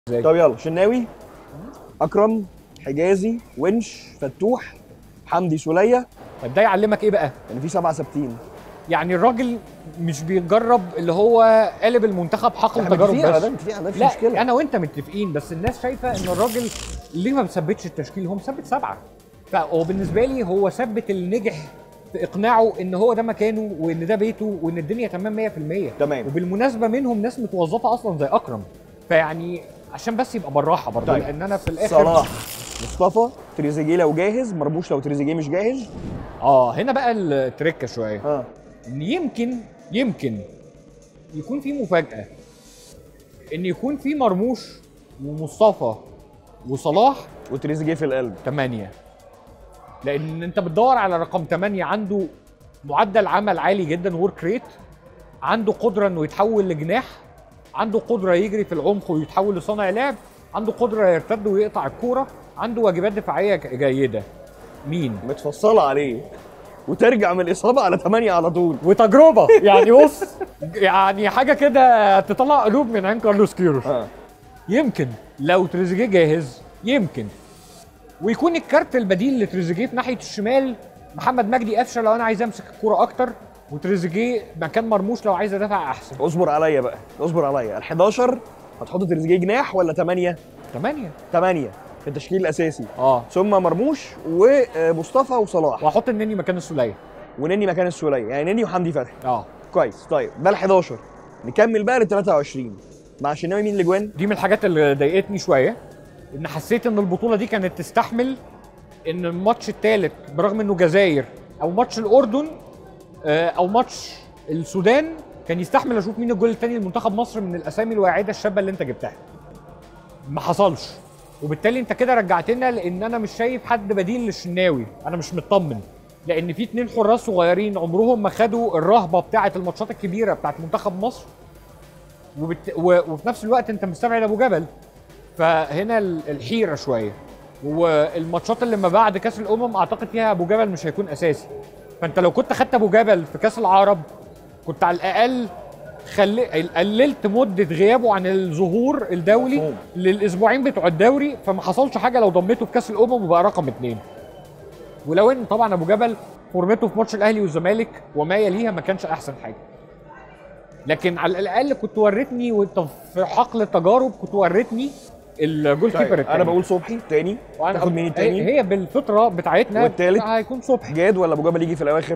ازاي طب يلا شناوي اكرم حجازي ونش فتوح حمدي سوليه طب ده يعلمك ايه بقى يعني في سبعه ثابتين يعني الراجل مش بيجرب اللي هو قالب المنتخب حقل احنا تجارب متفقين على بس ده متفقين على ده مفيش لا مشكله انا وانت متفقين بس الناس شايفه ان الراجل ليه ما بيثبتش التشكيل هو مثبت سبعه فهو بالنسبه لي هو ثبت اللي نجح في اقناعه ان هو ده مكانه وان ده بيته وان الدنيا تمام 100% تمام. وبالمناسبه منهم ناس متوظفه اصلا زي اكرم فيعني عشان بس يبقى بالراحه برضه طيب. لان انا في الاخر صلاح مصطفى تريزيجيه لو جاهز مرموش لو تريزيجيه مش جاهز اه هنا بقى التركه شويه اه ان يمكن يمكن يكون في مفاجاه ان يكون في مرموش ومصطفى وصلاح وتريزيجيه في القلب ثمانية لان انت بتدور على رقم ثمانية عنده معدل عمل عالي جدا ورك ريت عنده قدره انه يتحول لجناح عنده قدره يجري في العمق ويتحول لصانع لعب عنده قدره يرتد ويقطع الكوره عنده واجبات دفاعيه ج- جيده مين متفصله عليه وترجع من الاصابه على 8 على طول وتجربه يعني بص يعني حاجه كده تطلع قلوب من عين كارلوس كيروش اه يمكن لو تريزيجيه جاهز يمكن ويكون الكارت البديل لتريزيجيه في ناحيه الشمال محمد مجدي قفشه لو انا عايز امسك الكوره اكتر وتريزيجيه مكان مرموش لو عايز ادافع احسن اصبر عليا بقى اصبر عليا ال 11 هتحط تريزيجيه جناح ولا 8 ثمانية 8 في التشكيل الاساسي اه ثم مرموش ومصطفى وصلاح واحط النني مكان السوليه ونني مكان السوليه يعني نني وحمدي فتحي اه كويس طيب ده ال 11 نكمل بقى لل 23 مع شناوي مين الاجوان؟ دي من الحاجات اللي ضايقتني شويه ان حسيت ان البطوله دي كانت تستحمل ان الماتش الثالث برغم انه جزائر او ماتش الاردن آه، او ماتش السودان كان يستحمل اشوف مين الجول الثاني لمنتخب مصر من الاسامي الواعده الشابه اللي انت جبتها ما حصلش وبالتالي انت كده رجعتنا لان انا مش شايف حد بديل للشناوي انا مش مطمن لان في اتنين حراس صغيرين عمرهم ما خدوا الرهبه بتاعه الماتشات الكبيره بتاعه منتخب مصر وبت... و... وفي نفس الوقت انت مستبعد ابو جبل فهنا ال- الحيره شويه والماتشات اللي ما بعد كاس الامم اعتقد فيها ابو جبل مش هيكون اساسي فانت لو كنت خدت ابو جبل في كاس العرب كنت على الاقل خلي... قللت مده غيابه عن الظهور الدولي مفهوم. للاسبوعين بتوع الدوري فما حصلش حاجه لو ضميته في كاس الامم وبقى رقم اثنين ولو ان طبعا ابو جبل فورمته في ماتش الاهلي والزمالك وما يليها ما كانش احسن حاجه لكن على الاقل كنت وريتني وانت في حقل التجارب كنت وريتني الجول كيبر طيب التاني. انا بقول صبحي تاني وأنا- تاخد مين التاني؟ هي بالفطره بتاعتنا والتالت؟ هيكون صبحي جاد ولا ابو جبل يجي في الاواخر؟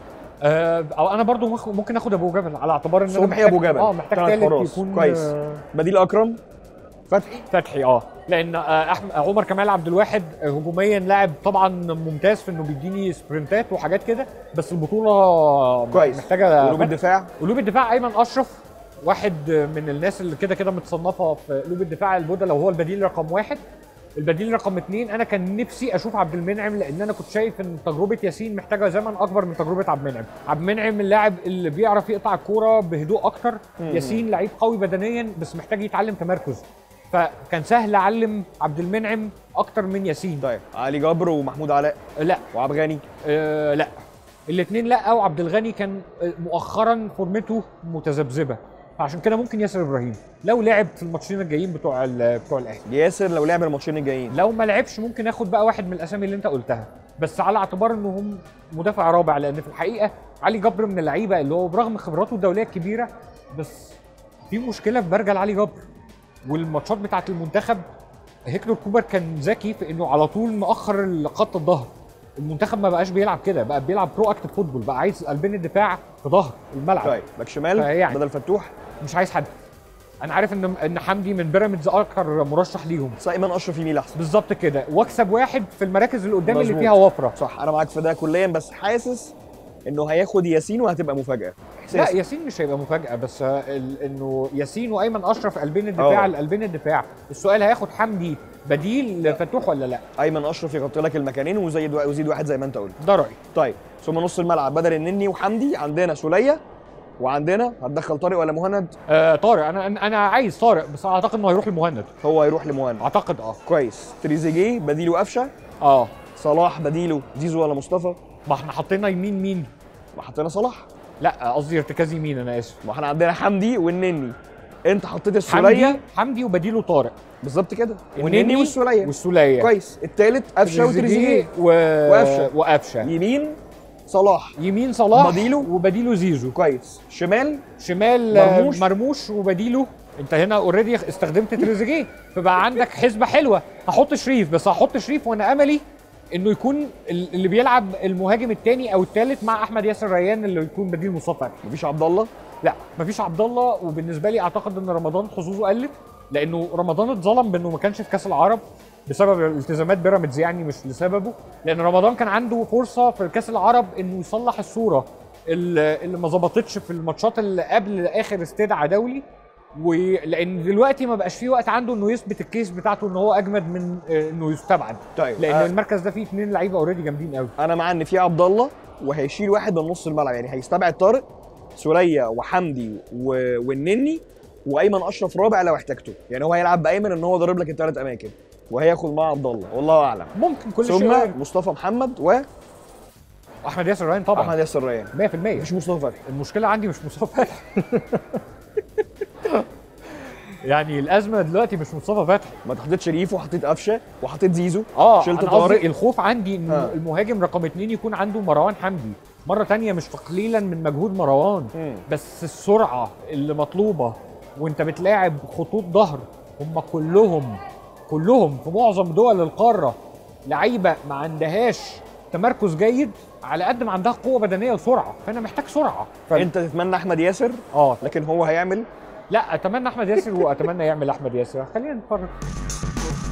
آه او انا برضو مخ- ممكن اخد ابو جبل على اعتبار ان انا صبحي محتاج ابو جبل اه محتاج تلات ثالث حراس. يكون كويس آه بديل اكرم فتحي فتحي اه لان آه احمد عمر كمال عبد الواحد آه، هجوميا لاعب طبعا ممتاز في انه بيديني سبرنتات وحاجات كده بس البطوله كويس محتاجه قلوب الدفاع قلوب الدفاع ايمن اشرف واحد من الناس اللي كده كده متصنفه في قلوب الدفاع البودة لو هو البديل رقم واحد البديل رقم اثنين انا كان نفسي اشوف عبد المنعم لان انا كنت شايف ان تجربه ياسين محتاجه زمن اكبر من تجربه عبد المنعم عبد المنعم اللاعب اللي بيعرف يقطع الكوره بهدوء اكتر ياسين لعيب قوي بدنيا بس محتاج يتعلم تمركز فكان سهل اعلم عبد المنعم اكتر من ياسين طيب علي جبر ومحمود علاء لا وعبد غني آه لا الاثنين لا وعبد الغني كان آه، مؤخرا فورمته متذبذبه فعشان كده ممكن ياسر ابراهيم لو لعب في الماتشين الجايين بتوع ال- بتوع الاهلي ياسر لو لعب الماتشين الجايين لو ما لعبش ممكن اخد بقى واحد من الاسامي اللي انت قلتها بس على اعتبار انه هم مدافع رابع لان في الحقيقه علي جبر من اللعيبه اللي هو برغم خبراته الدوليه الكبيره بس في مشكله في برجل علي جبر والماتشات بتاعت المنتخب هيكتور كوبر كان ذكي في انه على طول مؤخر خط الظهر المنتخب ما بقاش بيلعب كده بقى بيلعب برو اكتف فوتبول بقى عايز قلبين الدفاع في ظهر الملعب طيب باك شمال فيعني. بدل فتوح مش عايز حد انا عارف ان ان حمدي من بيراميدز اكتر مرشح ليهم بس ايمن اشرف يميل احسن بالظبط كده واكسب واحد في المراكز اللي قدام اللي مظبوط. فيها وفره صح انا معاك في ده كليا بس حاسس انه هياخد ياسين وهتبقى مفاجاه لا احساس ياسين مش هيبقى مفاجاه بس آه، ال- انه ياسين وايمن اشرف قلبين الدفاع أه. لقلبين الدفاع السؤال هياخد حمدي بديل لفتوح ولا لا ايمن اشرف يغطي لك المكانين وزيد وزيد واحد زي ما انت قلت ده رايي طيب ثم نص الملعب بدل النني وحمدي عندنا سوليه وعندنا هتدخل طارق ولا مهند آه طارق انا أنا- انا عايز طارق بس اعتقد انه هيروح المهند هو هيروح لمهند اعتقد اه كويس تريزيجيه بديله قفشه اه صلاح بديله زيزو ولا مصطفى ما احنا حطينا يمين مين ما حطينا صلاح لا قصدي ارتكاز يمين انا اسف ما احنا عندنا حمدي والنني انت حطيت السوليه حمدي حمدي وبديله طارق بالظبط كده النني والنني والسوليه والسوليه كويس الثالث قفشه وتريزيجيه و... وقفشة. وقفشه يمين صلاح يمين صلاح بديله؟ وبديله زيزو كويس شمال شمال مرموش. مرموش, مرموش وبديله انت هنا اوريدي استخدمت تريزيجيه فبقى عندك حسبه حلوه هحط شريف بس هحط شريف وانا املي انه يكون ال- اللي بيلعب المهاجم الثاني او الثالث مع احمد ياسر ريان اللي يكون بديل مصطفى فتحي. مفيش عبد الله لا مفيش عبد الله وبالنسبه لي اعتقد ان رمضان حظوظه قلت لانه رمضان اتظلم بانه ما كانش في كاس العرب بسبب التزامات بيراميدز يعني مش لسببه لان رمضان كان عنده فرصه في كاس العرب انه يصلح الصوره اللي اللي ما ظبطتش في الماتشات اللي قبل اخر استدعاء دولي ولان دلوقتي ما بقاش فيه وقت عنده انه يثبت الكيس بتاعته ان هو اجمد من آه، انه يستبعد طيب لان آه. المركز ده فيه اثنين لعيبه اوريدي جامدين قوي انا مع ان في عبد الله وهيشيل واحد من نص الملعب يعني هيستبعد طارق سوريا وحمدي و... والنني وايمن اشرف رابع لو احتاجته يعني هو هيلعب بايمن ان هو ضارب لك الثلاث اماكن وهياخد معاه عبد الله والله اعلم ممكن كل شيء ثم وارد. مصطفى محمد واحمد احمد ياسر ريان طبعا ياسر ريان 100% مفيش مصطفى فتحي المشكله عندي مش مصطفى فتحي يعني الازمه دلوقتي مش مصطفى فتحي ما انت حطيت شريف وحطيت قفشه وحطيت زيزو اه شلت أنا قصدي طارق الخوف عندي ان آه. المهاجم رقم اتنين يكون عنده مروان حمدي مره تانية مش تقليلا من مجهود مروان مم. بس السرعه اللي مطلوبه وانت بتلاعب خطوط ظهر هم كلهم كلهم في معظم دول القاره لعيبه ما عندهاش تمركز جيد على قد ما عندها قوه بدنيه وسرعه فانا محتاج سرعه ف... انت تتمنى احمد ياسر اه لكن هو هيعمل لا اتمنى احمد ياسر واتمنى يعمل احمد ياسر خلينا نتفرج